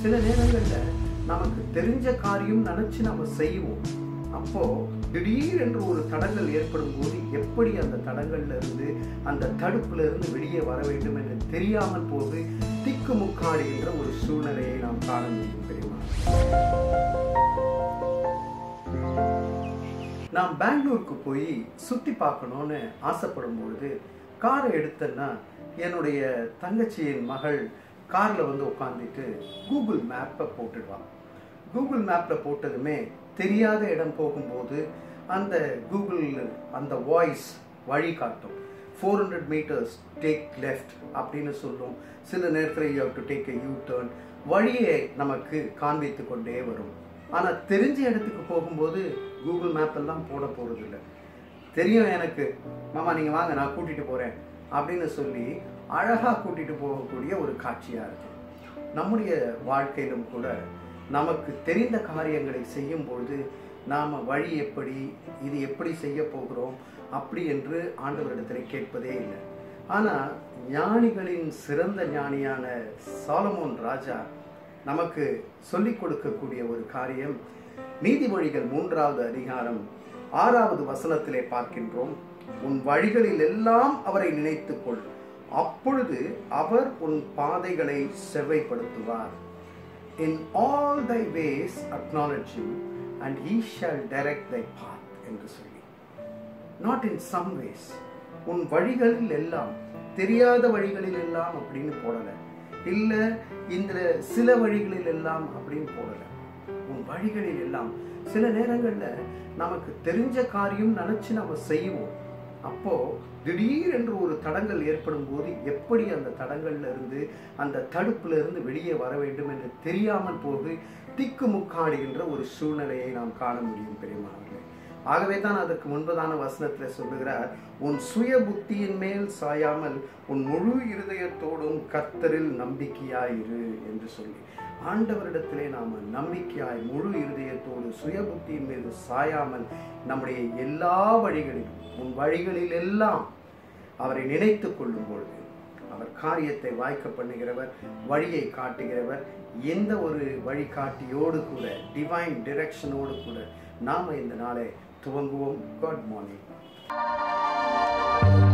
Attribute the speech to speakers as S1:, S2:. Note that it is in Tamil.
S1: சில நேரங்கள்ல நமக்கு தெரிஞ்ச காரியம் நினைச்சு நம்ம செய்வோம் அப்போ திடீரென்று ஒரு தடங்கள் ஏற்படும் போது எப்படி அந்த தடங்கள்ல இருந்து அந்த தடுப்புல இருந்து வெளியே வர வேண்டும் என்று தெரியாமல் போது திக்கு முக்காடுகின்ற ஒரு சூழ்நிலையை நாம் காண முடியும் தெரியுமா நான் பெங்களூருக்கு போய் சுத்தி பார்க்கணும்னு ஆசைப்படும் பொழுது காரை எடுத்தேன்னா என்னுடைய தங்கச்சியின் மகள் காரில் வந்து உட்காந்துட்டு கூகுள் மேப்பை போட்டுடுவான் கூகுள் மேப்பில் போட்டதுமே தெரியாத இடம் போகும்போது அந்த கூகுள் அந்த வாய்ஸ் வழி காட்டும் four hundred meters take left அப்படின்னு சொல்லும் சில நேரத்தில் you to take a U turn வழியை நமக்கு காண்பித்து கொண்டே வரும் ஆனால் தெரிஞ்ச இடத்துக்கு போகும்போது கூகுள் மேப் எல்லாம் போட போகிறது இல்லை தெரியும் எனக்கு மாமா நீங்கள் வாங்க நான் கூட்டிகிட்டு போகிறேன் அப்படின்னு சொல்லி அழகாக கூட்டிகிட்டு போகக்கூடிய ஒரு காட்சியாக இருக்கும் நம்முடைய வாழ்க்கையிலும் கூட நமக்கு தெரிந்த காரியங்களை செய்யும் பொழுது நாம் வழி எப்படி இது எப்படி செய்ய போகிறோம் அப்படி என்று ஆண்டவரிடத்தில் கேட்பதே இல்லை ஆனால் ஞானிகளின் சிறந்த ஞானியான சாலமோன் ராஜா நமக்கு சொல்லிக் கொடுக்கக்கூடிய ஒரு காரியம் நீதிமொழிகள் மூன்றாவது அதிகாரம் ஆறாவது வசனத்திலே பார்க்கின்றோம் உன் வழிகளில் எல்லாம் அவரை நினைத்துக்கொள் அப்பொழுது அவர் உன் பாதைகளை செவ்வைப்படுத்துவார் in all thy ways acknowledge you and he shall direct thy path என்று சொல்லி நாட் இன் சம் வேஸ் உன் வழிகளில் எல்லாம் தெரியாத வழிகளில் எல்லாம் அப்படின்னு போடலை இல்லை இந்த சில வழிகளில் எல்லாம் அப்படின்னு போடலை உன் வழிகளில் எல்லாம் சில நேரங்களில் நமக்கு தெரிஞ்ச காரியம் நினைச்சு நம்ம செய்வோம் அப்போ திடீரென்று ஒரு தடங்கள் ஏற்படும் போது எப்படி அந்த தடங்கள்ல இருந்து அந்த தடுப்புல இருந்து வெளியே வர வேண்டும் என்று தெரியாமல் போது திக்கு முக்காடுகின்ற ஒரு சூழ்நிலையை நாம் காண முடியும் பெரியமானவர்களே ஆகவே தான் அதற்கு முன்பதான வசனத்துல சொல்லுகிறார் உன் சுய புத்தியின் மேல் சாயாமல் உன் முழு இருதயத்தோடும் கர்த்தரில் நம்பிக்கையாயிரு என்று சொல்லி ஆண்டவரிடத்திலே நாம நம்பிக்கையாய் முழு இருதயத்தோடு சுய புத்தியின் மீது சாயாமல் நம்முடைய எல்லா வழிகளிலும் உன் வழிகளில் எல்லாம் அவரை நினைத்து கொள்ளும் பொழுது அவர் காரியத்தை வாய்க்க பண்ணுகிறவர் வழியை காட்டுகிறவர் எந்த ஒரு வழிகாட்டியோடு கூட டிவைன் டிரெக்ஷனோடு கூட நாம இந்த நாளை துவங்குவோம் குட் மார்னிங்